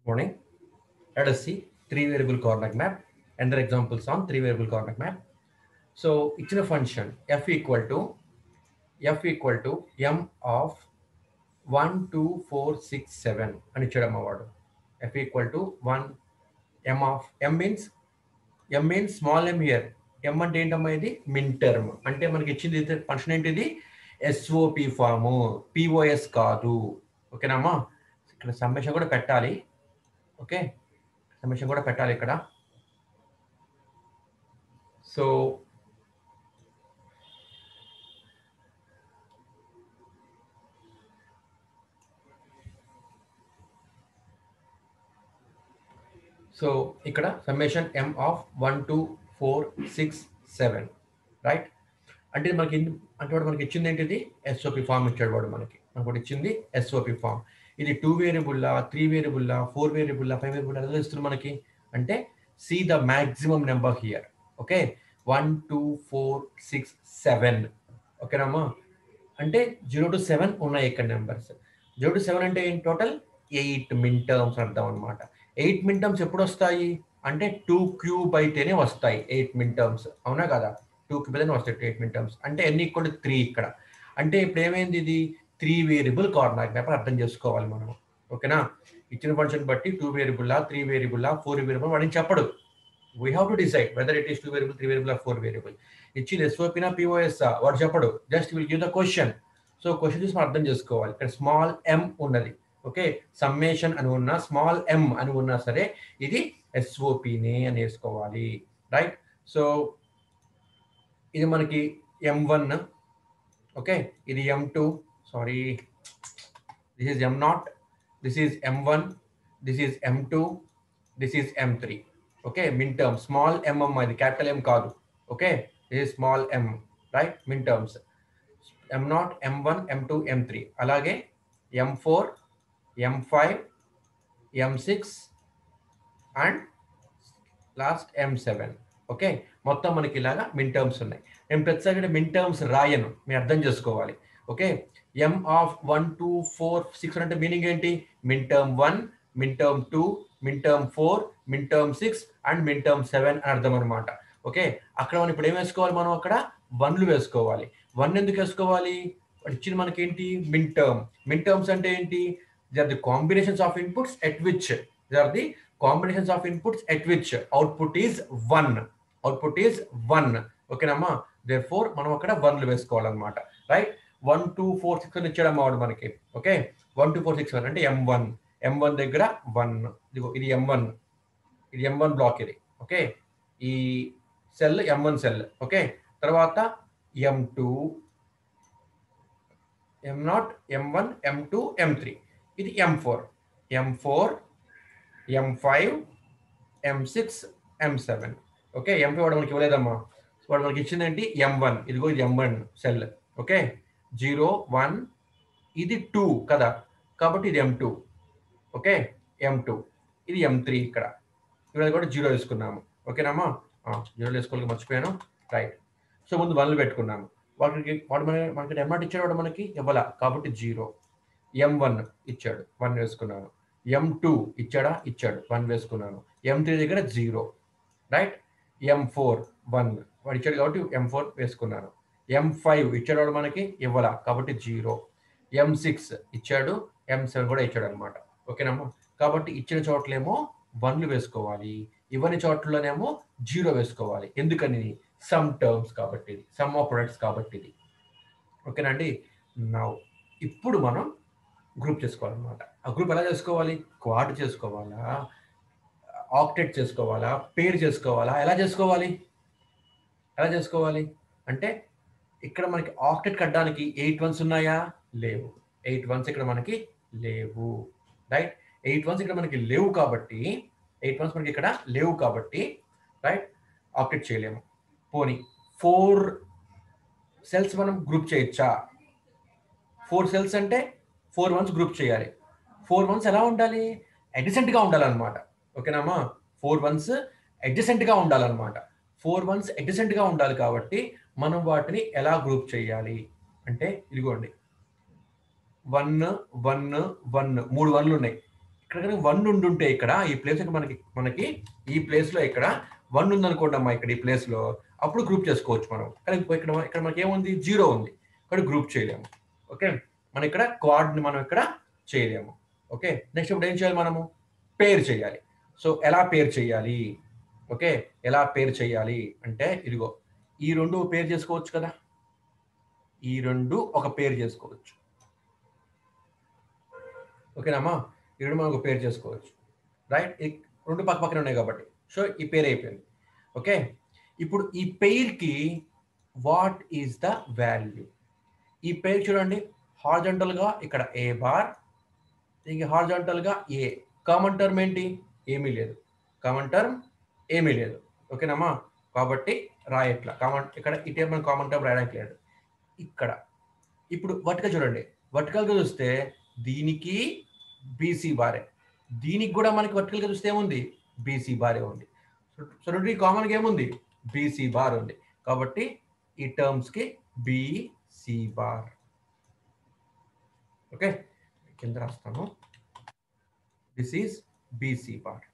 morning. Let us see three variable coordinate map and their examples on three variable coordinate map. So ఇచ్చిన function f equal to f equal to m of one two four six seven అని ఇచ్చాడు అమ్మవాడు f equal to one m of m means m means small m here m అంటే ఏంటమ్మా ఇది మిన్ term అంటే మనకి ఇచ్చింది ఫంక్షన్ ఏంటిది ఎస్ఓపి ఫాము పిఓఎస్ కాదు ఓకేనమ్మా ఇక్కడ సమ్మేషన్ కూడా పెట్టాలి ఓకే సమ్మేషన్ కూడా పెట్టాలి ఇక్కడ సో సో ఇక్కడ summation m of one two four six seven right అంటే మనకి ఎన్ని- అంటే వాడు మనకి ఇచ్చింది ఏంటిది ఎస్ఓపి ఫామ్ ఇచ్చాడు వాడు మనకి మనకు వాడు ఇచ్చింది ఎస్ఓపి ఫామ్ ఇది టూ వేరియబుల్లా త్రీ వేరియబుల్లా ఫోర్ వేరియబుల్లా ఫైవ్ వేరియబుల్ ఎలా ఇస్తుంది మనకి అంటే see the maximum number here okay one two four six seven ఓకేనమ్మా అంటే జీరో టు సెవెన్ ఉన్నాయి ఇక్కడ నెంబర్స్ జీరో టు సెవెన్ అంటే ఏంటి టోటల్ ఎయిట్ మిన్ టర్మ్స్ అర్థం అనమాట ఎయిట్ మిన్ టర్మ్స్ ఎప్పుడు వస్తాయి అంటే టూ క్యూబ్ అయితేనే వస్తాయి ఎయిట్ మిన్ టర్మ్స్ అవునా కదా టూ క్యూబ్ అయితేనే వస్తాయి ఎయిట్ మిన్ టర్మ్స్ అంటే ఎన్ని ఈక్వల్ త్రీ ఇక్కడ అంటే ఇప్పుడు ఏమైంది ఇది త్రీ వేరియబుల్ కార్నర్ మ్యాప్ అర్థం చేసుకోవాలి మనం ఓకేనా ఇచ్చిన ఫంక్షన్ బట్టి టూ వేరియబుల్లా త్రీ వేరియబుల్లా ఫోర్ వేరియబుల్ వాడిని చెప్పడు we have to decide whether it is two variable three variable four variable ఇచ్చింది ఎస్ఓపినా పిఓఎస్ వాడు చెప్పడు just will give the question so question చూసి మనం అర్థం చేసుకోవాలి ఇక్కడ స్మాల్ ఎం ఉన్నది ఓకే సమ్మేషన్ అని ఉన్నా స్మాల్ ఎం అని ఉన్నా సరే ఇది ఎస్ఓపిని అని వేసుకోవాలి రైట్ సో ఇది మనకి ఎం వన్ ఓకే ఇది m two sorry this is M not this is m one this is m two this is m three okay minterm small m అమ్మ ఇది క్యాపిటల్ ఎం కాదు okay this is small m right minterms m not M one m two m three అలాగే m four M five m six and last m seven okay మొత్తం మనకి ఇలాగా మిన్ terms ఉన్నాయి నేను ప్రతిసారి మిన్ టర్మ్స్ రాయను మీరు అర్థం చేసుకోవాలి okay m of one two four six అంటే మీనింగ్ ఏంటి minterm one minterm two minterm four minterm six and minterm seven అని అర్థం అనమాట ఓకే అక్కడ మనం ఇప్పుడు ఏం వేసుకోవాలి మనం అక్కడ వన్లు వేసుకోవాలి వన్ ఎందుకు వేసుకోవాలి వాడు ఇచ్చింది మనకి ఏంటి మిన్ టర్మ్ మిన్ టర్మ్స్ అంటే ఏంటి they are the combinations of inputs at which they are the combinations of inputs at which output is one output is one ఓకేనమ్మా దేర్ ఫోర్ మనం అక్కడ వన్లు వేసుకోవాలన్నమాట right one two four six అని ఇచ్చాడమ్మా వాడు మనకి okay one two four six one అంటే ఎం వన్ ఎం వన్ దగ్గర వన్ ఇదిగో ఇది ఎం వన్ ఇది ఎం వన్ బ్లాక్ ఇది ఓకే ఈ cell m one cell okay తర్వాత m two M not M one m two m three ఇది m four m four ఎం five m six m seven okay m five వాడు మనకి ఇవ్వలేదమ్మా వాడు మనకి ఇచ్చిందేంటి ఎం one ఇదిగో ఇది m one cell okay zero one ఇది two కదా కాబట్టి ఇది m two okay m two ఇది ఎం త్రీ ఇక్కడ ఇక్కడ కూడా జీరో వేసుకున్నాము ఓకేనమ్మా జీరో వేసుకోవాలి మర్చిపోయాను రైట్ సో ముందు వన్లు పెట్టుకున్నాము వాటికి వాడు మన మనకి ఎం నాట్ ఇచ్చాడు వాడు మనకి ఇవ్వాల కాబట్టి జీరో ఎం వన్ ఇచ్చాడు వన్ వేసుకున్నాను ఎం టూ ఇచ్చాడా ఇచ్చాడు వన్ వేసుకున్నాను ఎం త్రీ దగ్గర zero right m four one వాడు ఇచ్చాడు కాబట్టి ఎం ఫోర్ వేసుకున్నాను ఎం ఫైవ్ ఇచ్చాడు వాడు మనకి ఇవ్వాల కాబట్టి జీరో ఎం సిక్స్ ఇచ్చాడు ఎం సెవెన్ కూడా ఇచ్చాడు అనమాట ఓకేనమ్మా కాబట్టి ఇచ్చిన చోట్లేమో వన్లు వేసుకోవాలి ఇవ్వని చోట్లనేమో జీరో వేసుకోవాలి ఎందుకని సమ్ టర్మ్స్ కాబట్టి ఇది సమ్ ఆఫ్ ప్రొడక్ట్స్ కాబట్టి ఇది ఓకేనండి నా ఇప్పుడు మనం గ్రూప్ చేసుకోవాలన్నమాట ఆ గ్రూప్ ఎలా చేసుకోవాలి క్వాడ్ చేసుకోవాలా ఆక్టెట్ చేసుకోవాలా పేర్ చేసుకోవాలా ఎలా చేసుకోవాలి ఎలా చేసుకోవాలి అంటే ఇక్కడ మనకి ఆక్టెట్ కట్టడానికి ఎయిట్ వన్స్ ఉన్నాయా లేవు ఎయిట్ వన్స్ ఇక్కడ మనకి లేవు రైట్ ఎయిట్ వన్స్ ఇక్కడ మనకి లేవు కాబట్టి ఎయిట్ వన్స్ మనకి ఇక్కడ లేవు కాబట్టి రైట్ ఆక్టెట్ చేయలేము పోనీ ఫోర్ సెల్స్ మనం గ్రూప్ చేయొచ్చా ఫోర్ సెల్స్ అంటే ఫోర్ వన్స్ గ్రూప్ చేయాలి ఫోర్ వన్స్ ఎలా ఉండాలి అడ్జసెంట్గా ఉండాలన్నమాట ఓకేనామా ఫోర్ వన్స్ అడ్జసెంట్గా ఉండాలన్నమాట ఫోర్ వన్స్ అడ్జసెంట్గా ఉండాలి కాబట్టి మనం వాటిని ఎలా గ్రూప్ చేయాలి అంటే ఇదిగోండి వన్ వన్ వన్ మూడు వన్లు ఉన్నాయి ఇక్కడ కనుక వన్ ఉండుంటే ఇక్కడ ఈ ప్లేస్ మనకి మనకి ఈ ప్లేస్ లో ఇక్కడ వన్ ఉందనుకోండి అమ్మా ఇక్కడ ఈ ప్లేస్ లో అప్పుడు గ్రూప్ చేసుకోవచ్చు మనం కానీ ఇక్కడ ఇక్కడ మనకి ఏముంది జీరో ఉంది ఇక్కడ గ్రూప్ చేయలేము ఓకే మనం ఇక్కడ క్వాడ్ ని మనం ఇక్కడ చేయలేము ఓకే నెక్స్ట్ ఇప్పుడు ఏం చేయాలి మనము పేర్ చేయాలి సో ఎలా పేర్ చేయాలి ఓకే ఎలా పేర్ చేయాలి అంటే ఇదిగో ఈ రెండు పేర్ చేసుకోవచ్చు కదా ఈ రెండు ఒక పేరు చేసుకోవచ్చు ఓకేనామా ఈ రెండు మనం ఒక పేరు చేసుకోవచ్చు రైట్ రెండు పక్క పక్కన ఉన్నాయి కాబట్టి సో ఈ పేరు అయిపోయింది ఓకే ఇప్పుడు ఈ పెయిర్కి వాట్ ఈస్ ద వాల్యూ ఈ పేరు చూడండి హార్జంటల్గా ఇక్కడ ఏ బార్ దీనికి హార్జంటల్గా ఏ కామన్ టర్మ్ ఏంటి ఏమీ లేదు కామన్ టర్మ్ ఏమీ లేదు ఓకేనమ్మా కాబట్టి రాయట్లా కామన్ ఇక్కడ ఇటే మనం కామన్ టర్మ్ రాయడానికి లేదు ఇక్కడ ఇప్పుడు వర్టికల్ చూడండి వర్టికల్గా చూస్తే దీనికి బీసీ బారే దీనికి కూడా మనకి వర్టికల్గా చూస్తే ఏముంది బీసీ బారే ఉంది సో రెండు కామన్గా ఏముంది బీసీ బార్ ఉంది కాబట్టి ఈ టర్మ్స్కి బీసీ బార్ ఓకే కింద రాస్తాను దిస్ ఈస్ బీసీ బార్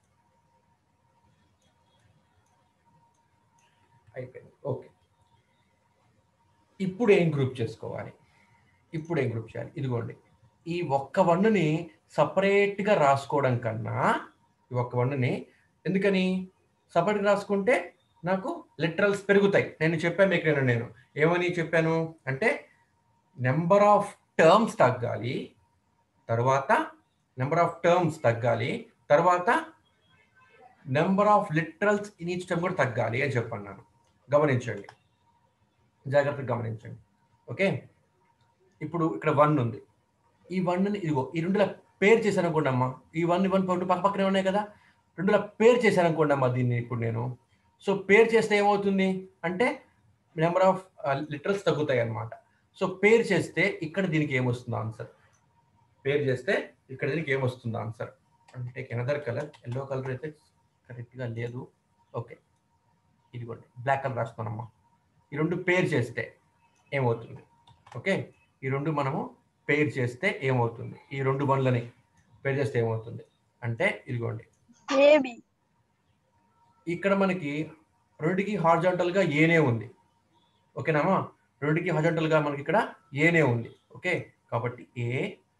అయిపోయింది ఓకే ఇప్పుడు ఏం గ్రూప్ చేసుకోవాలి ఇప్పుడు ఏం గ్రూప్ చేయాలి ఇదిగోండి ఈ ఒక్క వన్నుని సపరేట్గా రాసుకోవడం కన్నా ఈ ఒక్క వన్నుని ఎందుకని సపరేట్గా రాసుకుంటే నాకు లిటరల్స్ పెరుగుతాయి నేను చెప్పాను మీకు నేను నేను ఏమని చెప్పాను అంటే నెంబర్ ఆఫ్ టర్మ్స్ తగ్గాలి తర్వాత నెంబర్ ఆఫ్ టర్మ్స్ తగ్గాలి తర్వాత number of literals in each term కూడా తగ్గాలి అని చెప్పన్నాను గమనించండి జాగ్రత్తగా గమనించండి ఓకే ఇప్పుడు ఇక్కడ వన్ ఉంది ఈ వన్ని ఇదిగో ఈ రెండుల పేరు చేశాను అనుకోండి అమ్మా ఈ వన్ వన్ రెండు పక్క పక్కనే ఉన్నాయి కదా రెండుల పేరు చేశాను అనుకోండి అమ్మా దీన్ని ఇప్పుడు నేను సో పేరు చేస్తే ఏమవుతుంది అంటే నెంబర్ ఆఫ్ లిటరల్స్ తగ్గుతాయి అన్నమాట సో పేరు చేస్తే ఇక్కడ దీనికి ఏమొస్తుంది ఆన్సర్ పేరు చేస్తే ఇక్కడ దీనికి ఏమొస్తుంది ఆన్సర్ అంటే ఎనదర్ కలర్ ఎల్లో కలర్ అయితే కరెక్ట్గా లేదు ఓకే ఇదిగోండి బ్లాక్ కలర్ రాస్తున్నామ్మా ఈ రెండు పేరు చేస్తే ఏమవుతుంది ఓకే ఈ రెండు మనము పేర్ చేస్తే ఏమవుతుంది ఈ రెండు వన్లని పేర్ చేస్తే ఏమవుతుంది అంటే ఇదిగోండి ఏబి ఇక్కడ మనకి రెండుకి హార్జాంటల్ గా ఏనే ఉంది ఓకేనామా రెండుకి హార్జాంటల్ గా మనకి ఇక్కడ ఏనే ఉంది ఓకే కాబట్టి A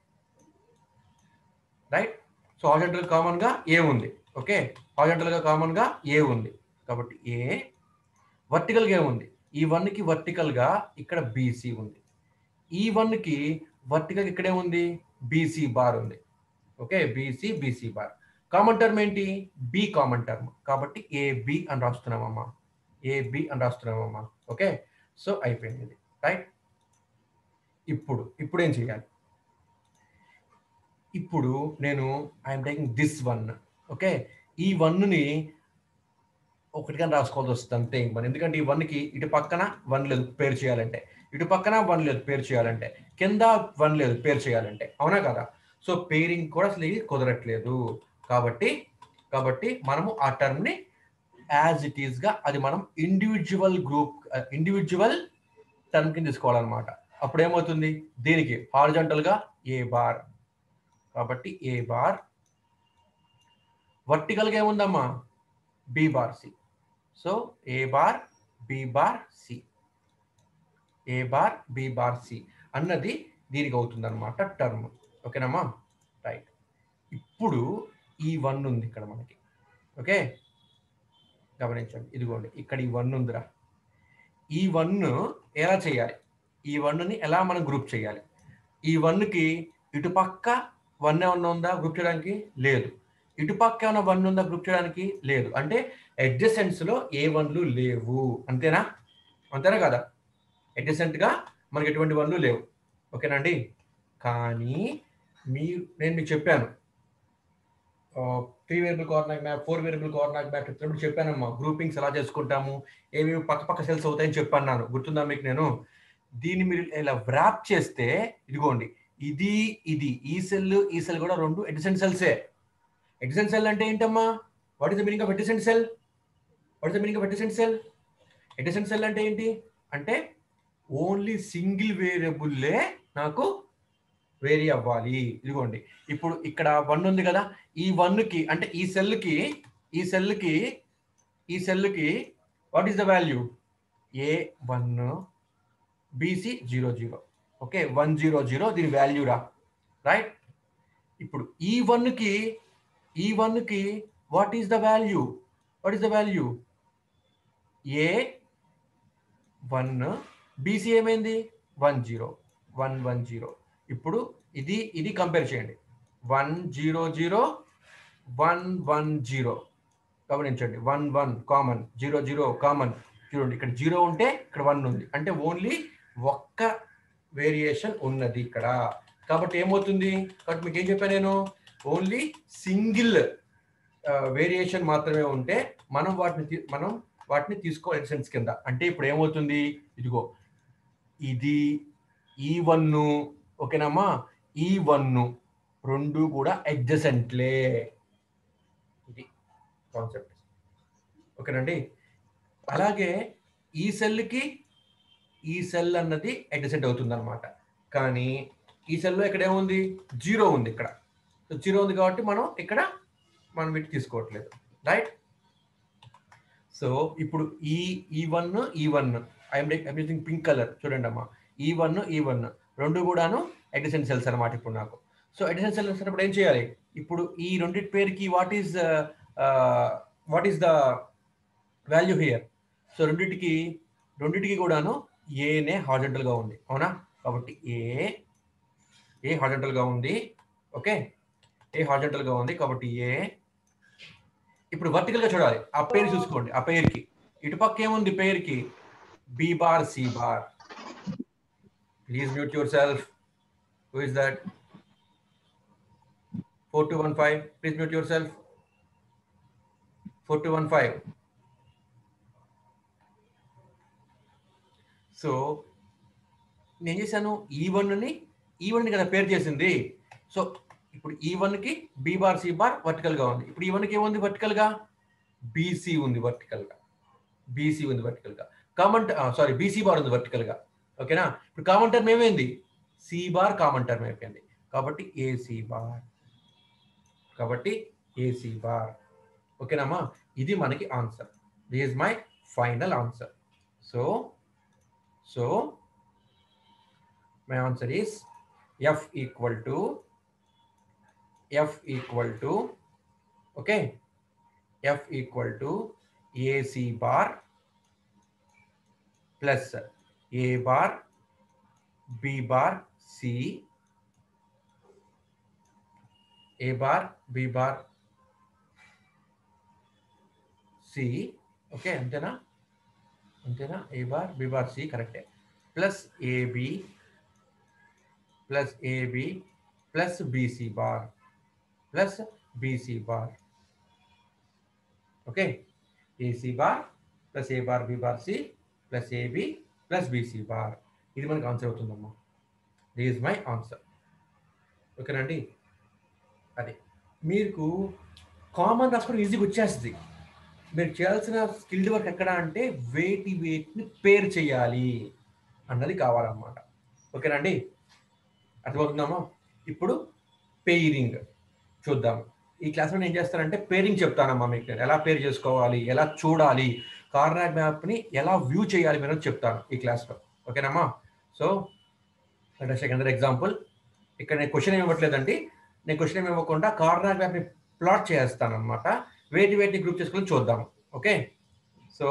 right so horizontal common గా ఏ ఉంది ఓకే హార్జాంటల్ గా కామన్ గా ఏ ఉంది కాబట్టి ఏ వర్టికల్ గా ఏముంది ఈ వన్ కి వర్టికల్ గా ఇక్కడ బీసీ ఉంది ఈ వన్ కి వర్టికల్ ఇక్కడే ఉంది బీసీ బార్ ఉంది okay BC BC bar common term ఏంటి బి కామన్ టర్మ్ కాబట్టి ఏబి అని రాస్తున్నామమ్మా ఏబి అని రాస్తున్నామమ్మా ఓకే సో అయిపోయింది ఇది రైట్ ఇప్పుడు ఇప్పుడు ఏం చేయాలి ఇప్పుడు నేను I'm taking this one okay ఈ వన్ని ఒకటిగా రాసుకోవాల్సి వస్తుంది అంతే ఇంక ఎందుకంటే ఈ వన్కి ఇటు పక్కన వన్ లేదు పేరు చేయాలంటే ఇటు పక్కన వన్ లేదు పేరు చేయాలంటే కింద వన్ లేదు పేరు చేయాలంటే అవునా కదా సో పేరింగ్ కూడా అసలు ఇది కుదరట్లేదు కాబట్టి కాబట్టి మనము ఆ టర్మ్ ని యాజ్ ఇట్ ఈస్ గా అది మనం ఇండివిజువల్ గ్రూప్ ఇండివిజువల్ టర్మ్ కింద తీసుకోవాలన్నమాట అప్పుడు ఏమవుతుంది దీనికి హారిజంటల్ గా ఏ బార్ కాబట్టి ఏ బార్ వర్టికల్ గా ఏముందమ్మా B bar C so A bar B bar C A bar B bar C అన్నది దీనికి అవుతుంది అనమాట టర్మ్ ఓకేనమ్మా రైట్ ఇప్పుడు ఈ వన్ ఉంది ఇక్కడ మనకి ఓకే గమనించండి ఇదిగోండి ఇక్కడ ఈ వన్ ఉందిరా ఈ వన్ ఎలా చేయాలి ఈ వన్ని ఎలా మనం గ్రూప్ చేయాలి ఈ వన్కి ఇటుపక్క వన్ ఏమన్నా ఉందా గ్రూప్ చేయడానికి లేదు ఇటుపక్క ఏమైనా వన్ ఉందా గ్రూప్ చేయడానికి లేదు అంటే అడ్జసెంట్స్ లో ఏ వన్లు లేవు అంతేనా అంతేనా కదా అడ్జసెంట్ గా మనకి ఎటువంటి వన్లు లేవు ఓకేనండి కానీ మీరు నేను మీకు చెప్పాను three variable Karnaugh map four variable Karnaugh map చెప్తున్నప్పుడు చెప్పానమ్మా గ్రూపింగ్స్ ఎలా చేసుకుంటాము ఏమేమి పక్క పక్క సెల్స్ అవుతాయని చెప్పన్నాను గుర్తుందా మీకు నేను దీన్ని మీరు ఇలా వ్రాప్ చేస్తే ఇదిగోండి ఇది ఇది ఈ సెల్ ఈ సెల్ కూడా రెండు ఎడిసెంట్ సెల్సే ఎడిసెంట్ సెల్ అంటే ఏంటమ్మా what is the meaning of adjacent cell what is the meaning of adjacent cell adjacent cell అంటే ఏంటి అంటే ఓన్లీ సింగిల్ వేరియబుల్లే నాకు వేరీ అవ్వాలి ఇదిగోండి ఇప్పుడు ఇక్కడ వన్ ఉంది కదా ఈ వన్కి అంటే ఈ సెల్కి ఈ సెల్కి ఈ సెల్కి what is the value A one BC zero zero okay one zero zero దీని వాల్యూ రా రైట్ ఇప్పుడు ఈ వన్కి ఈ వన్కి what is the value what is the value A one BC ఏమైంది one zero one one zero ఇప్పుడు ఇది ఇది కంపేర్ చేయండి one zero zero one one zero గమనించండి one one common zero zero common చూడండి ఇక్కడ జీరో ఉంటే ఇక్కడ వన్ ఉంది అంటే ఓన్లీ ఒక్క వేరియేషన్ ఉన్నది ఇక్కడ కాబట్టి ఏమవుతుంది కాబట్టి మీకు ఏం చెప్పాను నేను ఓన్లీ సింగిల్ వేరియేషన్ మాత్రమే ఉంటే మనం వాటిని తీ- మనం వాటిని తీసుకోవాలి సెన్స్ కింద అంటే ఇప్పుడు ఏమవుతుంది ఇదిగో ఇది ఈ వన్ను ఓకేనమ్మా ఈ వన్ను రెండు కూడా అడ్జసెంట్లే ఇది కాన్సెప్ట్ ఓకేనండి అలాగే ఈ సెల్కి ఈ సెల్ అన్నది అడ్జసెంట్ అవుతుంది అనమాట కానీ ఈ సెల్లో ఇక్కడ ఏముంది జీరో ఉంది ఇక్కడ సో జీరో ఉంది కాబట్టి మనం ఇక్కడ మనం వీటి తీసుకోవట్లేదు రైట్ సో ఇప్పుడు ఈ ఈ వన్ ఈ one I'm using pink colour చూడండి అమ్మా ఈ వన్ ఈ వన్ రెండు కూడాను అడ్జసెంట్ సెల్స్ అనమాట ఇప్పుడు నాకు సో అడ్జసెంట్ సెల్స్ అన్నప్పుడు ఏం చేయాలి ఇప్పుడు ఈ రెండింటి పేరుకి what is what is the value here so రెండింటికి రెండింటికి కూడాను ఏనే హార్జెంటల్ గా ఉంది అవునా కాబట్టి ఏ ఏ హార్జెంటల్ గా ఉంది ఓకే ఏ హార్జెంటల్ గా ఉంది కాబట్టి ఏ ఇప్పుడు వర్టికల్ గా చూడాలి ఆ పేరు చూసుకోండి ఆ పేరుకి ఇటుపక్క ఏముంది పేరుకి B bar C bar please mute yourself who is that four two one five please mute yourself four two one five so నేను చేశాను ఈ వన్ని ఈ వన్ కదా పేరు చేసింది సో ఇప్పుడు ఈ వన్కి B bar C bar vertical గా ఉంది ఇప్పుడు ఈ వన్కి ఏముంది వర్టికల్ గా బీసీ ఉంది వర్టికల్ గా బీసీ ఉంది వర్టికల్ గా కామన్ సారీ బీసీ బార్ ఉంది వర్టికల్ గా ఓకేనా ఇప్పుడు కామన్ టర్మ్ ఏమైంది సి బార్ కామన్ టర్మ్ అయిపోయింది కాబట్టి ఏసీ బార్ కాబట్టి ఏసీ బార్ ఓకేనామా ఇది మనకి answer this is my final answer so so my answer is f equal to f equal to okay f equal to ac bar plus a bar b bar c a bar b bar c okay అంతేనా అంతేనా A bar B bar C కరెక్టే plus AB plus AB plus BC bar plus BC bar okay AC bar plus A bar B bar C plus AB plus BC bar ఇది మనకి answer అవుతుందమ్మా the is my answer ఓకేనండి అది మీకు common రాసుకోవడం ఈజీగా వచ్చేస్తుంది మీరు చేయాల్సిన స్కిల్డ్ వర్క్ ఎక్కడ అంటే వేటి వేటిని పేరు చేయాలి అన్నది కావాలన్నమాట ఓకేనండి అర్థమవుతుందామా ఇప్పుడు పేరింగ్ చూద్దాం ఈ క్లాస్లో నేను ఏం చేస్తానంటే పేరింగ్ చెప్తానమ్మా మీకు నేను ఎలా పేరు చేసుకోవాలి ఎలా చూడాలి కార్నాక్ మ్యాప్ని ఎలా వ్యూ చేయాలి మీరు చెప్తాను ఈ క్లాస్లో ఓకేనమ్మా సో సెకండ్ ఎగ్జాంపుల్ ఇక్కడ నేను క్వశ్చన్ ఏమి ఇవ్వట్లేదండి నేను క్వశ్చన్ ఏమి ఇవ్వకుండా కార్నాక్ మ్యాప్ని ప్లాట్ చేస్తాను అనమాట వేటి వేటిని గ్రూప్ చేసుకొని చూద్దాం okay so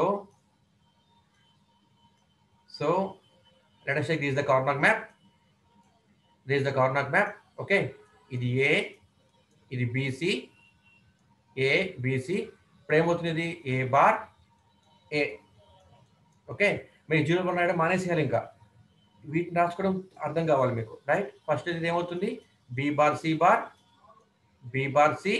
so let us take this is the Karnak map this is the Karnak map okay ఇది ఏ ఇది బీసీ ఏ బీసీ ఇప్పుడు ఏమవుతుంది ఇది ఏ బార్ ఏ ఓకే మీరు జీరో వన్ రాయడం మానేసేయాలి ఇంకా వీటిని రాసుకోవడం అర్థం కావాలి మీకు రైట్ ఫస్ట్ ఇది ఏమవుతుంది B bar C bar B bar C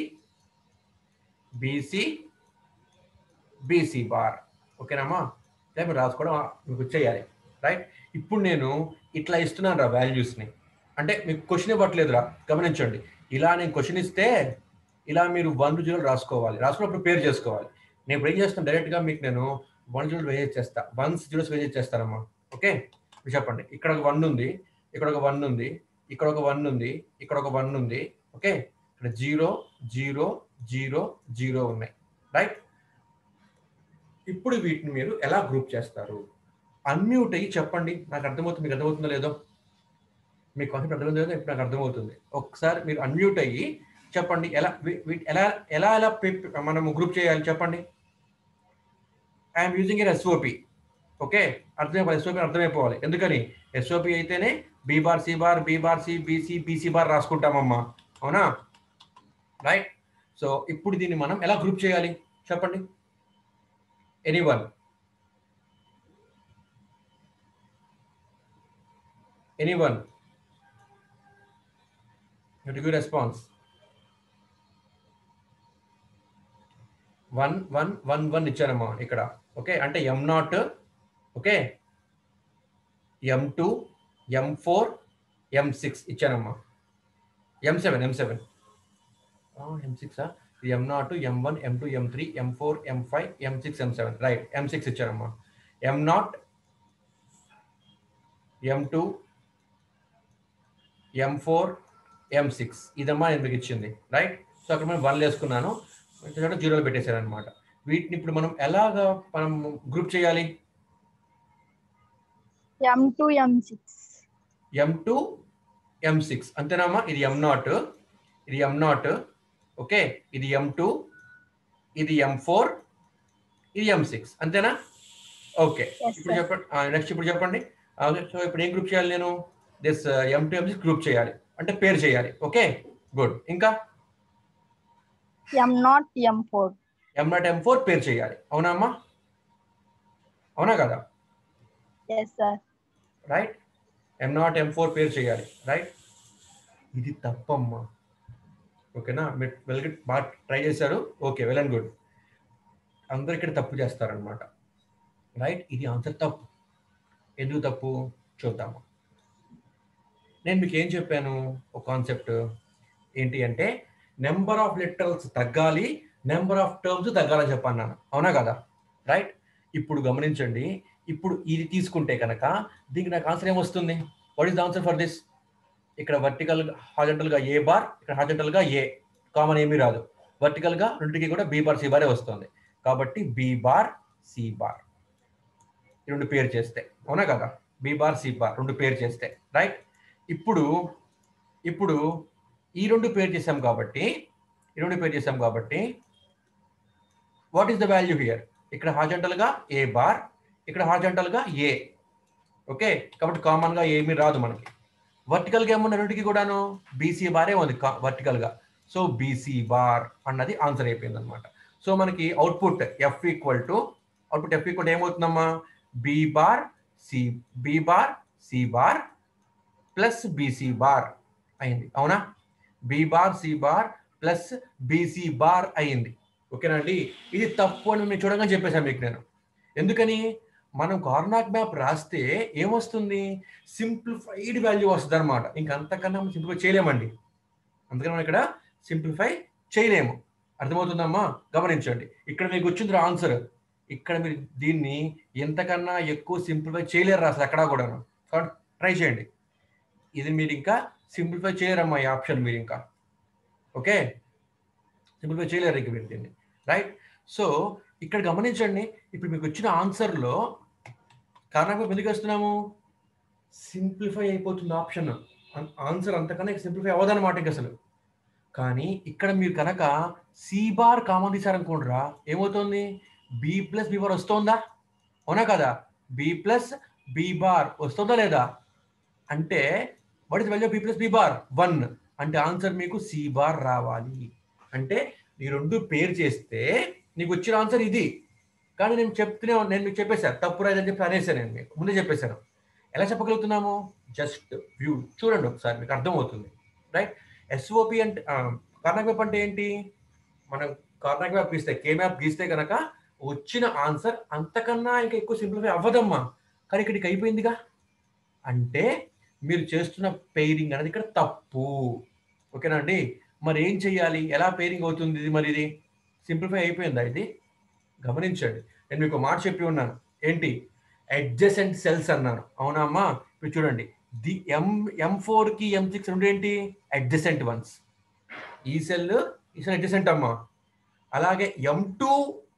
BC BC bar ఓకేనమ్మా ఇట్లా మీరు రాసుకోవడం మీకు చేయాలి రైట్ ఇప్పుడు నేను ఇట్లా ఇస్తున్నాను రా వాల్యూస్ని అంటే మీకు క్వశ్చన్ ఇవ్వట్లేదురా గమనించండి ఇలా నేను క్వశ్చన్ ఇస్తే ఇలా మీరు వన్ జీరో రాసుకోవాలి రాసుకున్నప్పుడు పేరు చేసుకోవాలి నేను ఇప్పుడు ఏం చేస్తాను డైరెక్ట్గా మీకు నేను వన్ జీరో వేజెస్ చేస్తా వన్స్ జీరోస్ వేజెస్ చేస్తానమ్మా ఓకే ఇప్పుడు చెప్పండి ఇక్కడ ఒక వన్ ఉంది ఇక్కడ ఒక వన్ ఉంది ఇక్కడ ఒక వన్ ఉంది ఇక్కడ ఒక వన్ ఉంది ఓకే ఇక్కడ జీరో జీరో జీరో జీరో ఉన్నాయి రైట్ ఇప్పుడు వీటిని మీరు ఎలా గ్రూప్ చేస్తారు అన్మ్యూట్ అయ్యి చెప్పండి నాకు అర్థమవుతుంది మీకు అర్థమవుతుందో లేదో మీ కాన్సెప్ట్ అర్థమవుతుందో లేదో ఇప్పుడు నాకు అర్థమవుతుంది ఒకసారి మీరు అన్మ్యూట్ అయ్యి చెప్పండి ఎలా వీ- వీ- ఎలా ఎలా ఎలా pe- మనము గ్రూప్ చేయాలి చెప్పండి I'm using in SOP okay అర్థమైపోవాలి ఎస్ఓపి అర్థమైపోవాలి ఎందుకని ఎస్ఓపి అయితేనే B bar C bar B bar C BC BC bar రాసుకుంటామమ్మా అవునా రైట్ సో ఇప్పుడు దీన్ని మనం ఎలా గ్రూప్ చేయాలి చెప్పండి any one any one give response one one one one ఇచ్చారమ్మా ఇక్కడ ఓకే అంటే m not okay m two M four m six ఇచ్చానమ్మా m seven m seven M six m not M one m two m three m four M five m six m seven right m six ఇచ్చారమ్మా m not m two M four m six ఇదమ్మా నేను మీకు ఇచ్చింది right so అక్కడ మనం one వేసుకున్నాను చోట జీరోలు పెట్టేశారు అనమాట వీటిని ఇప్పుడు మనం ఎలాగా మనం గ్రూప్ చేయాలి ఎం టూ ఎం సిక్స్ ఎం టూ ఎం సిక్స్ అంతేనామా ఇది ఎం నాట్ ఇది ఎం నాట్ ఓకే ఇది ఎం టూ ఇది ఎం ఫోర్ ఇది ఎం సిక్స్ అంతేనా ఓకే Yes, ఇప్పుడు sir. చెప్పండి నెక్స్ట్ ఇప్పుడు చెప్పండి సో ఇప్పుడు ఏం గ్రూప్ చేయాలి నేను this m two M six group చేయాలి అంటే పేరు చేయాలి ఓకే గుడ్ ఇంకా m not M four M not M four pair చేయాలి అవునా అమ్మా అవునా కదా yes sir right m not M four pair చేయాలి రైట్ ఇది తప్పమ్మా ఓకేనా మీరు వెల్ బాగా ట్రై చేశారు ఓకే వెల్ అండ్ గుడ్ అందరు ఇక్కడ తప్పు చేస్తారనమాట రైట్ ఇది ఆన్సర్ తప్పు ఎందుకు తప్పు చూద్దాము నేను మీకు ఏం చెప్పాను ఒక కాన్సెప్ట్ ఏంటి అంటే నెంబర్ ఆఫ్ లెటర్స్ తగ్గాలి నెంబర్ ఆఫ్ టర్మ్స్ తగ్గాలని చెప్పాను నేను అవునా కదా రైట్ ఇప్పుడు గమనించండి ఇప్పుడు ఇది తీసుకుంటే కనుక దీనికి నాకు ఆన్సర్ ఏమొస్తుంది what is the answer for this ఇక్కడ వర్టికల్ హాజెంటల్ గా ఏ బార్ ఇక్కడ హాజెంటల్ గా ఏ కామన్ ఏమీ రాదు వర్టికల్ గా రెండుకి కూడా బి బార్ సి బారే వస్తుంది కాబట్టి బి బార్ సి బార్ ఈ రెండు పేరు చేస్తే అవునా కదా బి బార్ సి బార్ రెండు పేరు చేస్తే రైట్ ఇప్పుడు ఇప్పుడు ఈ రెండు పేరు చేసాం కాబట్టి ఈ రెండు పేరు చేసాం కాబట్టి what is the value here ఇక్కడ హాజెంటల్ గా ఏ బార్ ఇక్కడ హాజెంటల్ గా ఏ ఓకే కాబట్టి కామన్ గా ఏమీ రాదు మనకి వర్టికల్ గా ఏమన్నా రెండుకి కూడాను బీసీ బారే ఉంది వర్టికల్ గా సో బీసీ బార్ అన్నది ఆన్సర్ అయిపోయింది అనమాట సో మనకి output f equal to output f equal ఏమవుతుందమ్మా B bar C B bar C bar plus BC bar అయింది అవునా B bar C bar plus BC bar అయింది ఓకేనండి ఇది తప్పు అని నేను చూడగానే చెప్పేశాను మీకు నేను ఎందుకని మనం కార్నాక్ మ్యాప్ రాస్తే ఏమొస్తుంది సింప్లిఫైడ్ వాల్యూ వస్తుంది అనమాట ఇంకా అంతకన్నా మనం సింప్లిఫై చేయలేమండి అందుకని మనం ఇక్కడ సింప్లిఫై చేయలేము అర్థమవుతుందమ్మా గమనించండి ఇక్కడ మీకు వచ్చింది ఆన్సర్ ఇక్కడ మీరు దీన్ని ఎంతకన్నా ఎక్కువ సింప్లిఫై చేయలేరు అసలు ఎక్కడా కూడాను కాబట్టి ట్రై చేయండి ఇది మీరు ఇంకా సింప్లిఫై చేయరమ్మా ఈ ఆప్షన్ మీరు ఇంకా ఓకే సింప్లిఫై చేయలేరు ఇంక మీరు దీన్ని రైట్ సో ఇక్కడ గమనించండి ఇప్పుడు మీకు వచ్చిన ఆన్సర్లో కారణంగా ఎందుకు వస్తున్నాము సింప్లిఫై అయిపోతుంది ఆప్షన్ ఆన్సర్ అంతకన్నా సింప్లిఫై అవ్వదన్నమాట ఇంక అసలు కానీ ఇక్కడ మీరు కనుక సి బార్ కామన్ తీసారనుకోండిరా ఏమవుతుంది బి ప్లస్ బి బార్ వస్తుందా అవునా కదా బి ప్లస్ బి బార్ వస్తుందా లేదా అంటే what is value B plus B bar one అంటే ఆన్సర్ మీకు సి బార్ రావాలి అంటే ఈ రెండు పేరు చేస్తే నీకు వచ్చిన ఆన్సర్ ఇది కానీ నేను చెప్తూనే ఉన్నా- నేను మీకు చెప్పేశాను తప్పు రాదని చెప్పి అనేసాను నేను మీకు ముందే చెప్పేశాను ఎలా చెప్పగలుగుతున్నాము జస్ట్ వ్యూ చూడండి ఒకసారి మీకు అర్థమవుతుంది రైట్ ఎస్ఓపి అంటే కార్నాక్ మ్యాప్ అంటే ఏంటి మనం కార్నాక్ మ్యాప్ గీస్తే కే మ్యాప్ గీస్తే కనుక వచ్చిన ఆన్సర్ అంతకన్నా ఇంకా ఎక్కువ సింప్లిఫై అవ్వదమ్మా కానీ ఇక్కడికి అయిపోయిందిగా అంటే మీరు చేస్తున్న పెయిరింగ్ అనేది ఇక్కడ తప్పు ఓకేనా అండి మరి ఏం చెయ్యాలి ఎలా పెయిరింగ్ అవుతుంది ఇది మరి ఇది సింప్లిఫై అయిపోయిందా ఇది గమనించండి నేను మీకు ఒక మాట చెప్పి ఉన్నాను ఏంటి అడ్జసెంట్ సెల్స్ అన్నాను అవునా అమ్మా ఇప్పుడు చూడండి ది ఎం ఎం ఫోర్ కి ఎం సిక్స్ రెండు ఏంటి అడ్జసెంట్ వన్స్ ఈ సెల్ ఈ సెల్ అడ్జసెంట్ అమ్మా అలాగే ఎం టూ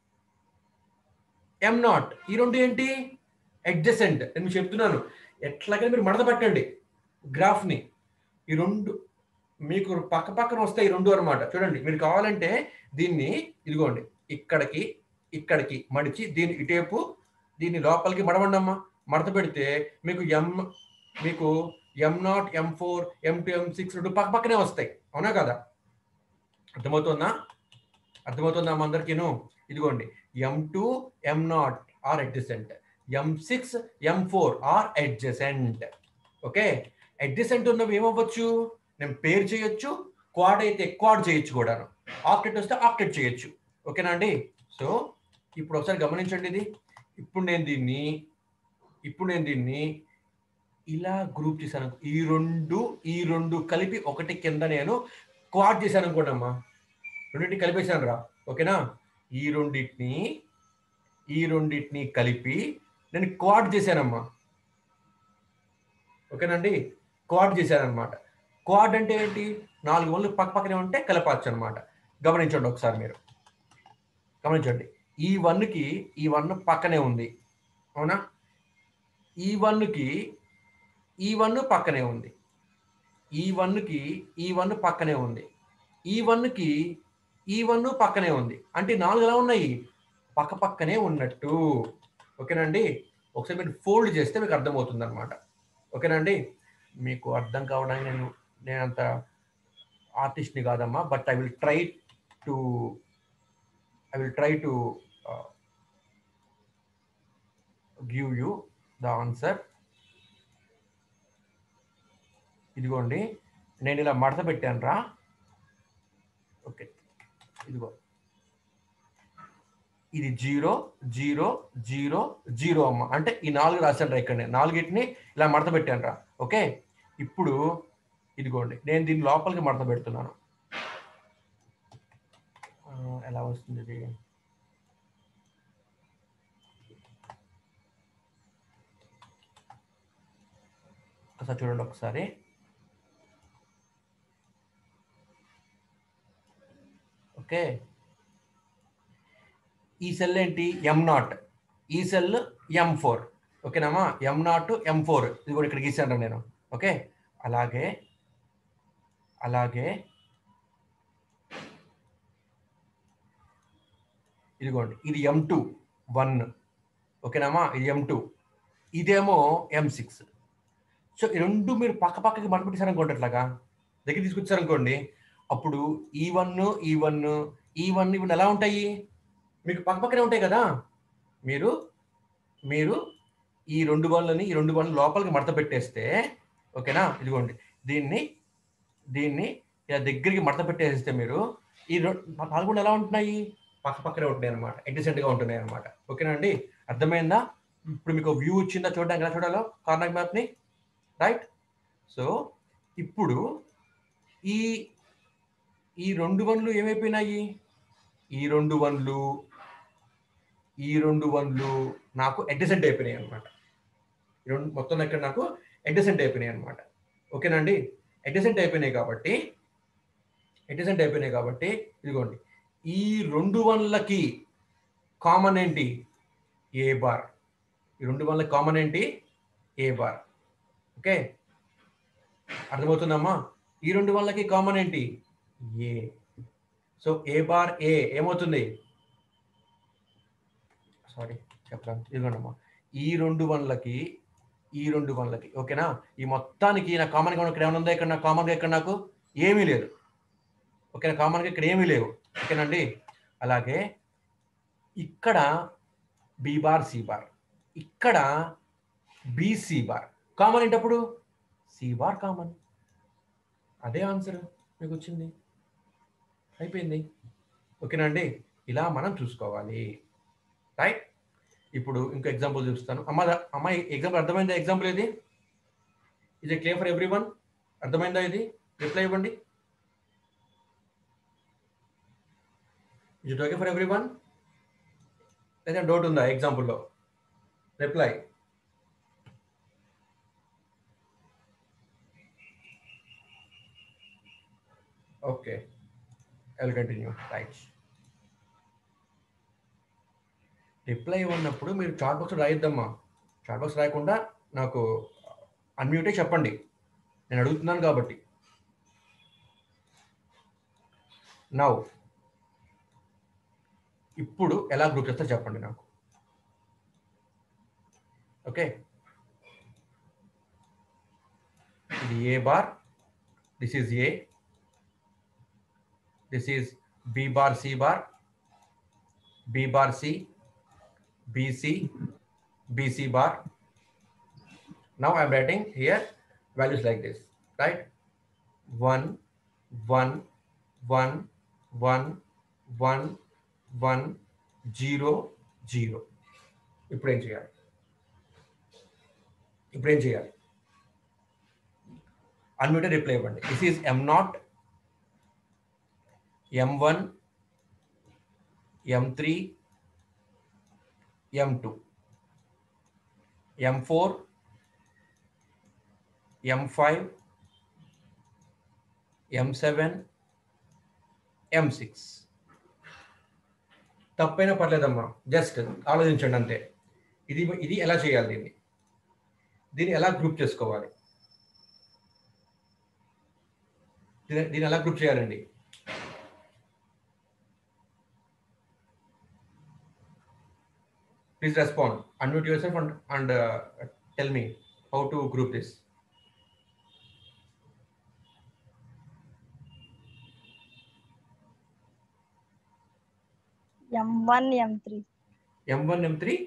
ఎం నాట్ ఈ రెండు ఏంటి అడ్జసెంట్ నేను మీకు చెప్తున్నాను ఎట్లాగైనా మీరు మడత పట్టండి గ్రాఫ్ని ఈ రెండు మీకు పక్క పక్కన వస్తాయి ఈ రెండు అనమాట చూడండి మీరు కావాలంటే దీన్ని ఇదిగోండి ఇక్కడికి ఇక్కడికి మడిచి దీని ఇటేపు దీన్ని లోపలికి మడవండి అమ్మా మడత పెడితే మీకు ఎం మీకు M not M four M two M six రెండు పక్క పక్కనే వస్తాయి అవునా కదా అర్థమవుతుందా అర్థమవుతుందా మా అందరికీను ఇదిగోండి M two M not or adjacent M six M four or adjacent okay adjacent ఉన్నవి ఏమవ్వచ్చు నేను పేరు చేయొచ్చు క్వాడ్ అయితే క్వాడ్ చేయొచ్చు కూడాను ఆక్టెట్ వస్తే ఆక్టెట్ చేయొచ్చు ఓకేనా అండి సో ఇప్పుడు ఒకసారి గమనించండి ఇది ఇప్పుడు నేను దీన్ని ఇప్పుడు నేను దీన్ని ఇలా గ్రూప్ చేశాను ఈ రెండు ఈ రెండు కలిపి ఒకటి కింద నేను క్వాడ్ చేశాను అనుకోండి అమ్మా రెండింటిని కలిపేశాను రా ఓకేనా ఈ రెండింటిని ఈ రెండింటిని కలిపి నేను క్వాడ్ చేశానమ్మా ఓకేనండి క్వాడ్ చేశానమాట క్వాడ్ అంటే ఏంటి నాలుగు వన్లు పక్క పక్కనే ఉంటే కలపచ్చు అనమాట గమనించండి ఒకసారి మీరు గమనించండి ఈ వన్కి ఈ వన్ పక్కనే ఉంది అవునా ఈ వన్కి ఈ వన్ పక్కనే ఉంది ఈ వన్కి ఈ వన్ పక్కనే ఉంది ఈ వన్కి ఈ వన్ పక్కనే ఉంది అంటే నాలుగు ఎలా ఉన్నాయి పక్క పక్కనే ఉన్నట్టు ఓకేనండి ఒకసారి మీరు ఫోల్డ్ చేస్తే మీకు అర్థమవుతుంది అనమాట ఓకేనండి మీకు అర్థం కావడానికి నేను నేను అంత ఆర్టిస్ట్ని కాదమ్మా but I will try to I will try to give you the answer ఇదిగోండి నేను ఇలా మడత పెట్టాను రా ఓకే ఇదిగో ఇది జీరో జీరో జీరో జీరో అమ్మ అంటే ఈ నాలుగు రాశాను రా ఇక్కడ నాలుగిటిని ఇలా మడత పెట్టాను రా ఓకే ఇప్పుడు ఇదిగోండి నేను దీని లోపలికి మడత పెడుతున్నాను ఆ, ఎలా వస్తుంది ఇది ఒకసారి చూడండి ఒకసారి ఓకే ఈ సెల్ ఏంటి ఎం నాట్ ఈ సెల్ ఎం ఫోర్ ఓకేనామా ఎం నాట్ ఎం ఫోర్ ఇది కూడా ఇక్కడ గీసాను నేను ఓకే అలాగే అలాగే ఇదిగోండి ఇది ఎం టూ వన్ ఓకేనామా ఇది ఎం టూ ఇదేమో ఎం సిక్స్ సో ఈ రెండు మీరు పక్క పక్కకి మడపెట్టేశారనుకోండి అట్లాగా దగ్గర తీసుకొచ్చారనుకోండి అప్పుడు ఈ వన్ ఈ వన్ ఈ వన్ ఇవన్నీ ఎలా ఉంటాయి మీకు పక్క పక్కనే ఉంటాయి కదా మీరు మీరు ఈ రెండు వన్లని ఈ రెండు వన్లు లోపలికి మడత పెట్టేస్తే ఓకేనా ఇదిగోండి దీన్ని దీన్ని ఇలా దగ్గరికి మడత పెట్టేస్తే మీరు ఈ రెం- నాలుగు ఎలా ఉంటున్నాయి పక్క పక్కనే ఉంటున్నాయి అనమాట ఎడ్జసెంట్గా ఉంటున్నాయి అనమాట ఓకేనా అండి అర్థమైందా ఇప్పుడు మీకు వ్యూ వచ్చిందా చూడడానికి ఎలా చూడాలో కార్నర్ మ్యాప్ని రైట్ సో ఇప్పుడు ఈ ఈ రెండు వన్లు ఏమైపోయినాయి ఈ రెండు వన్లు ఈ రెండు వన్లు నాకు అడ్జసెంట్ అయిపోయినాయి అనమాట ఈ రెండు మొత్తం ఇక్కడ నాకు అడ్జసెంట్ అయిపోయినాయి అనమాట ఓకేనండి అడ్జసెంట్ అయిపోయినాయి కాబట్టి అడ్జసెంట్ అయిపోయినాయి కాబట్టి ఇదిగోండి ఈ రెండు వన్లకి కామన్ ఏంటి ఏ బార్ ఈ రెండు వన్ల కామన్ ఏంటి ఏ బార్ ఓకే అర్థమవుతుందమ్మా ఈ రెండు వన్లకి కామన్ ఏంటి ఏ సో ఏ బార్ ఏ ఏమవుతుంది సారీ చెప్పడానికి ఇదిగోండమ్మా ఈ రెండు వన్లకి ఈ రెండు వన్లకి ఓకేనా ఈ మొత్తానికి నా కామన్గా ఇక్కడ ఏమైనా ఉందా ఇక్కడ నాకు కామన్గా ఇక్కడ నాకు ఏమీ లేదు ఓకేనా కామన్గా ఇక్కడ ఏమీ లేవు ఓకేనండి అలాగే ఇక్కడ బి బార్ సి బార్ ఇక్కడ బిసి బార్ కామన్ ఏంటప్పుడు సి బార్ కామన్ అదే ఆన్సర్ మీకు వచ్చింది అయిపోయింది ఓకేనా అండి ఇలా మనం చూసుకోవాలి రైట్ ఇప్పుడు ఇంకో ఎగ్జాంపుల్ చూపిస్తాను అమ్మ అమ్మాయి ఎగ్జాంపుల్ అర్థమైందా ఎగ్జాంపుల్ ఇది ఇది క్లియర్ ఫర్ ఎవ్రీ వన్ అర్థమైందా ఇది రిప్లై ఇవ్వండి ఇది ఓకే ఫర్ ఎవ్రీ వన్ లేదా డౌట్ ఉందా ఎగ్జాంపుల్లో reply okay I will continue right reply ఉన్నప్పుడు మీరు చాట్ బాక్స్ రాయిద్దమ్మా చాట్ బాక్స్ రాయకుండా నాకు అన్మ్యూటే చెప్పండి నేను అడుగుతున్నాను కాబట్టి నౌ ఇప్పుడు ఎలా గ్రూప్ చేస్తా చెప్పండి నాకు ఓకే ఇది A bar this is A this is B bar C bar B bar C BC BC bar now i'm writing here values like this right 1 1 1 1 1 1 0 0 ఇప్పుడు ఏం చేయాలి ఇప్పుడు ఏం చేయాలి అన్మ్యూటెడ్ రిప్లై ఇవ్వండి this is M not M one M three M two M four M five M seven M six తప్పైనా పర్లేదమ్మా just ఆలోచించండి అంతే ఇది ఇది ఎలా చేయాలి దీన్ని దీన్ని ఎలా గ్రూప్ చేసుకోవాలి దీన్ని దీన్ని ఎలా గ్రూప్ చేయాలండి please respond unmute yourself and and tell me how to group this M one M three M one M three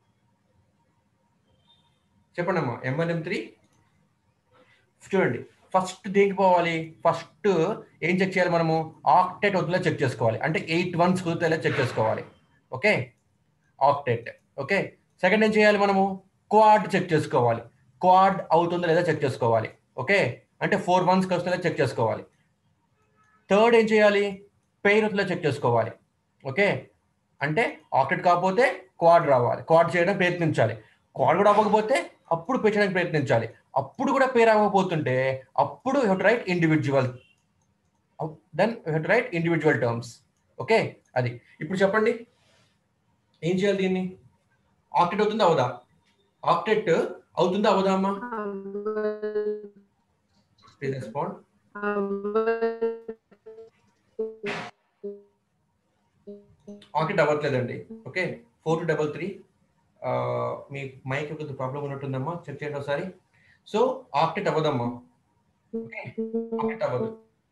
చెప్పండి అమ్మా ఎం వన్ ఎం త్రీ చూడండి ఫస్ట్ దేనికి పోవాలి ఫస్ట్ ఏం చెక్ చేయాలి మనము ఆక్టెట్ వద్దులో చెక్ చేసుకోవాలి అంటే ఎయిట్ వన్స్ కుదిరితే చెక్ చేసుకోవాలి ఓకే ఆక్టెట్ ఓకే సెకండ్ ఏం చేయాలి మనము క్వాడ్ చెక్ చేసుకోవాలి క్వాడ్ అవుతుందో లేదా చెక్ చేసుకోవాలి ఓకే అంటే ఫోర్ మంత్స్కి వస్తుందో చెక్ చేసుకోవాలి థర్డ్ ఏం చేయాలి పెయిన్ వస్తుందో చెక్ చేసుకోవాలి ఓకే అంటే ఆక్టెట్ కాకపోతే క్వాడ్ రావాలి క్వాడ్ చేయడం ప్రయత్నించాలి క్వాడ్ కూడా అవ్వకపోతే అప్పుడు పెంచడానికి ప్రయత్నించాలి అప్పుడు కూడా పేరు అవ్వకపోతుంటే అప్పుడు you write individual then you write individual terms okay అది ఇప్పుడు చెప్పండి ఏం చేయాలి దీన్ని ఆక్టెట్ అవుతుందా అవదా ఆక్టెట్ అవుతుందా అవదా అమ్మా ప్లీజ్ రెస్పాండ్ ఆకెట్ అవ్వట్లేదండి okay four two double three మీ మైక్ కొంచెం ప్రాబ్లం ఉన్నట్టుందమ్మా చెక్ చేయండి ఒకసారి సో ఆక్టెట్ అవ్వదమ్మా ఓకే ఆక్టెట్ అవ్వదు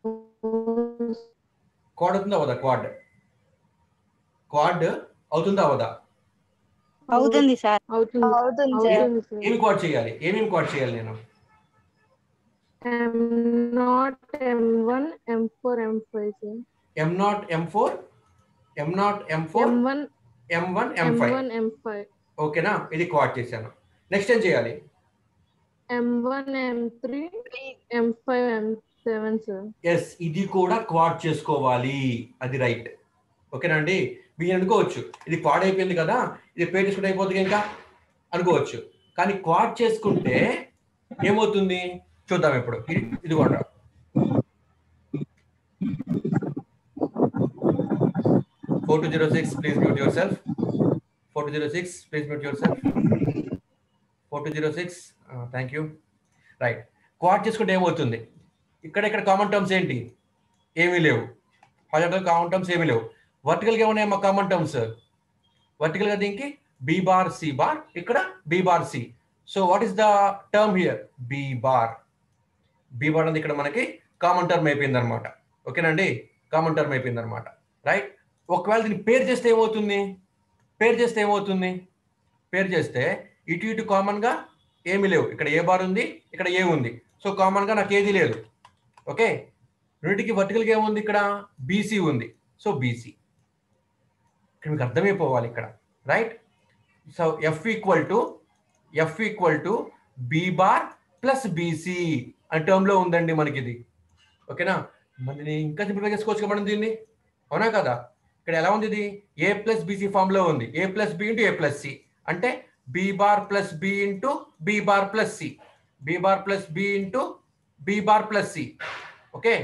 క్వాడ్ అవుతుందా అవదా క్వాడ్ క్వాడ్ అవుతుందా అవదా అవుతుంది సార్ అవుతుంది అవుతుంది సార్ అవుతుంది సార్ ఏమి క్వాడ్ చేయాలి ఏమేమి క్వాడ్ చేయాలి నేను M not M one M four M five sir M not M four M not M four M one M one M M five one M five ఓకేనా ఇది quad చేశాను next ఏం చేయాలి M one M three M five M seven sir yes ఇది కూడా quad చేసుకోవాలి అది right ఓకేనా అండి మీరు అనుకోవచ్చు ఇది క్వాడ్ అయిపోయింది కదా ఇది పేరు చేసుకుంటే అయిపోతుంది ఇంకా అనుకోవచ్చు కానీ క్వాడ్ చేసుకుంటే ఏమవుతుంది చూద్దాం ఇప్పుడు ఇది ఇది కూడా four two zero six please mute yourself four two zero six please mute yourself four two zero six thank you right quad చేసుకుంటే ఏమవుతుంది ఇక్కడ ఇక్కడ కామన్ టర్మ్స్ ఏంటి ఏమీ లేవు హాజర్ కామన్ టర్మ్స్ ఏమీ లేవు వర్టికల్గా ఉన్నాయి మా కామన్ టర్మ్స్ వర్టికల్గా దీనికి బి బార్ సి బార్ ఇక్కడ B bar C so what is the term here B bar B bar అనేది ఇక్కడ మనకి కామన్ టర్మ్ అయిపోయింది అనమాట ఓకేనండి కామన్ టర్మ్ అయిపోయింది అనమాట రైట్ ఒకవేళ దీన్ని పేరు చేస్తే ఏమవుతుంది పేరు చేస్తే ఏమవుతుంది పేరు చేస్తే ఇటు ఇటు కామన్గా ఏమీ లేవు ఇక్కడ ఏ బార్ ఉంది ఇక్కడ ఏ ఉంది సో కామన్గా నాకు ఏది లేదు ఓకే రెండింటికి వర్టికల్గా ఏముంది ఇక్కడ బీసీ ఉంది సో బీసీ ఇక్కడ మీకు అర్థమైపోవాలి ఇక్కడ right so F equal to F equal to B bar plus BC అనే టర్మ్లో ఉందండి మనకి ఇది ఓకేనా మరి ఇంకా సింప్లిఫై చేసుకోవచ్చు కదా మనం దీన్ని అవునా కదా ఇక్కడ ఎలా ఉంది ఇది ఏ ప్లస్ బీసీ ఫామ్లో ఉంది A plus B into A plus C అంటే B bar plus B into B bar plus C B bar plus B into B bar plus C okay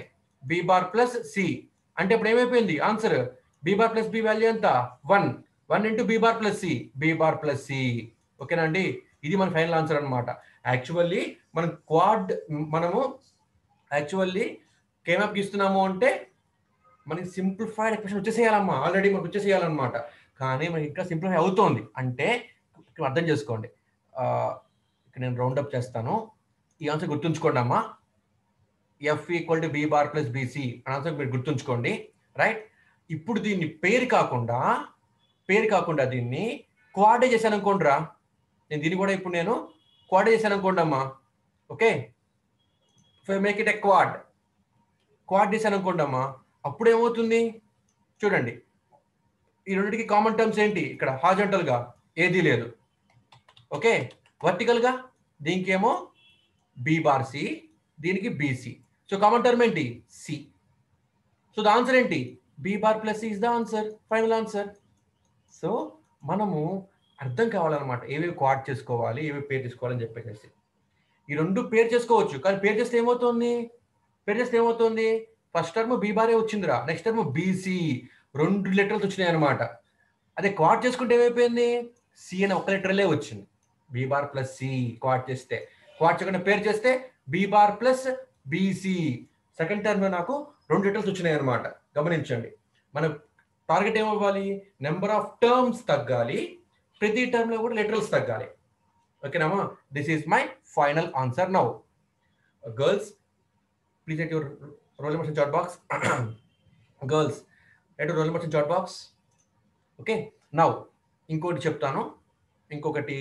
B bar plus C అంటే ఇప్పుడు ఏమైపోయింది answer B bar plus B value ఎంత one one into B bar plus C B bar plus C ఓకేనా అండి ఇది మన final answer అన్నమాట actually మనం క్వాడ్ మనము యాక్చువల్లీ కేమప్ గీస్తున్నాము అంటే మనకి సింప్లిఫైడ్ ఎక్స్ప్రెషన్ వచ్చేసేయాలమ్మా ఆల్రెడీ మనకు వచ్చేసేయాలన్నమాట కానీ మనకి ఇంకా సింప్లిఫై అవుతోంది అంటే ఇక్కడ అర్థం చేసుకోండి ఆ, ఇక్కడ నేను రౌండ్ అప్ చేస్తాను ఈ ఆన్సర్ గుర్తుంచుకోండి అమ్మా F equal to B bar plus BC అని ఆన్సర్ మీరు గుర్తుంచుకోండి రైట్ ఇప్పుడు దీన్ని పేరు కాకుండా పేరు కాకుండా దీన్ని క్వాడే చేశాను అనుకోండిరా నేను దీన్ని కూడా ఇప్పుడు నేను క్వాడే చేశాను అనుకోండి అమ్మా okay make it a quad quad చేశాను అనుకోండి అమ్మా అప్పుడు ఏమవుతుంది చూడండి ఈ రెండింటికి కామన్ టర్మ్స్ ఏంటి ఇక్కడ హాజంటల్ గా ఏదీ లేదు ఓకే వర్టికల్ గా దీనికి ఏమో బి బార్ సి దీనికి బీసీ సో కామన్ టర్మ్ ఏంటి సి సో ద ఆన్సర్ ఏంటి B bar plus is the answer final answer so మనము అర్థం కావాలన్నమాట ఏవేవి క్వాడ్ చేసుకోవాలి ఏవేవి పేరు చేసుకోవాలని చెప్పేసి ఈ రెండు పేరు చేసుకోవచ్చు కానీ పేరు చేస్తే ఏమవుతుంది పేరు చేస్తే ఏమవుతుంది ఫస్ట్ టర్మ్ బీ బారే వచ్చిందిరా నెక్స్ట్ టర్మ్ బీసీ రెండు లెటర్స్ వచ్చినాయి అనమాట అదే క్వాడ్ చేసుకుంటే ఏమైపోయింది సి అని ఒక లెటర్లే వచ్చింది B bar plus C quad చేస్తే క్వాడ్ చేయకుండా పేరు చేస్తే B bar plus BC second term నాకు రెండు లెటర్స్ వచ్చినాయి అనమాట గమనించండి మన టార్గెట్ ఏమవ్వాలి నెంబర్ ఆఫ్ టర్మ్స్ తగ్గాలి ప్రతి టర్మ్ లో కూడా లెటర్స్ తగ్గాలి ఓకేనామా this is my final answer now girls please at your roll numbers in chat box girls at roll numbers in chat box okay now ఇంకోటి చెప్తాను ఇంకొకటి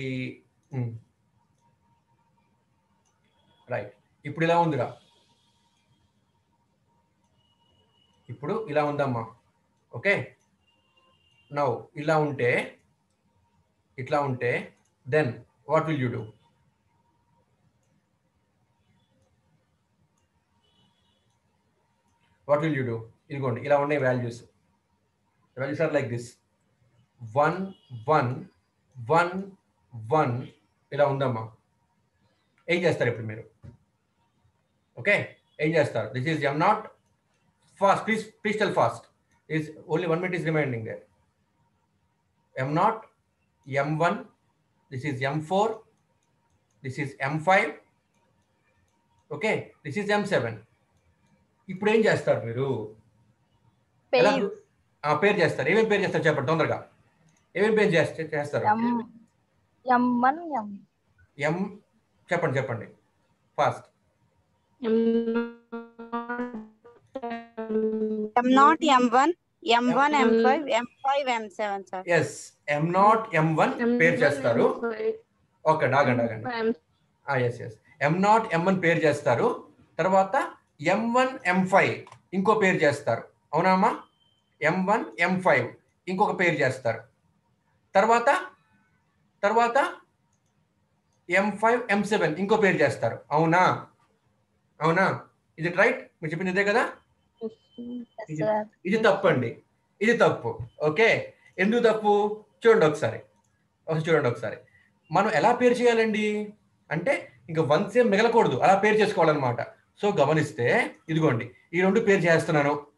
రైట్ ఇప్పుడు ఇలా ఉందిరా ఇప్పుడు ఇలా ఉందమ్మా ఓకే నౌ ఇలా ఉంటే ఇట్లా ఉంటే then what will you do what will you do ఇదిగోండి ఇలా ఉన్నాయి values values are like this one one one one ఇలా ఉందమ్మా ఏం చేస్తారు ఇప్పుడు మీరు ఓకే ఏం చేస్తారు this is M not fast please please tell fast is only one minute is reminding there M not M one this is M four this is M five okay this is M seven ఇప్పుడు ఏం చేస్తారు మీరు ఎలా పేరు ఆ, పేరు చేస్తారు ఏమేమి పేరు చేస్తారు చెప్పండి తొందరగా ఏమేమి పేరు చేస్తే చేస్తారు ఎం ఎం వన్ ఎం ఎం చెప్పండి చెప్పండి fast M not M one M one M five M five M seven sir yes M not M one పేరు చేస్తారు ఓకే ఆగండి ఆగండి yes yes M not M one పేరు చేస్తారు తర్వాత ఎం వన్ ఎం ఫైవ్ ఇంకో పేరు చేస్తారు అవునా అమ్మా ఎం వన్ ఎం ఫైవ్ ఇంకొక పేరు చేస్తారు తర్వాత తర్వాత ఎం ఫైవ్ ఎం సెవెన్ ఇంకో పేరు చేస్తారు అవునా అవునా ఇది రైట్ మీరు చెప్పింది ఇదే కదా ఇది- సార్ ఇది తప్పు అండి ఇది తప్పు ఓకే ఎందుకు తప్పు చూడండి ఒకసారి ఒకసారి చూడండి ఒకసారి మనం ఎలా పేరు చేయాలండి అంటే ఇంకా వన్స్ ఏం మిగలకూడదు అలా పేరు చేసుకోవాలన్నమాట సో గమనిస్తే ఇదిగోండి ఈ రెండు పేరు చేస్తున్నాను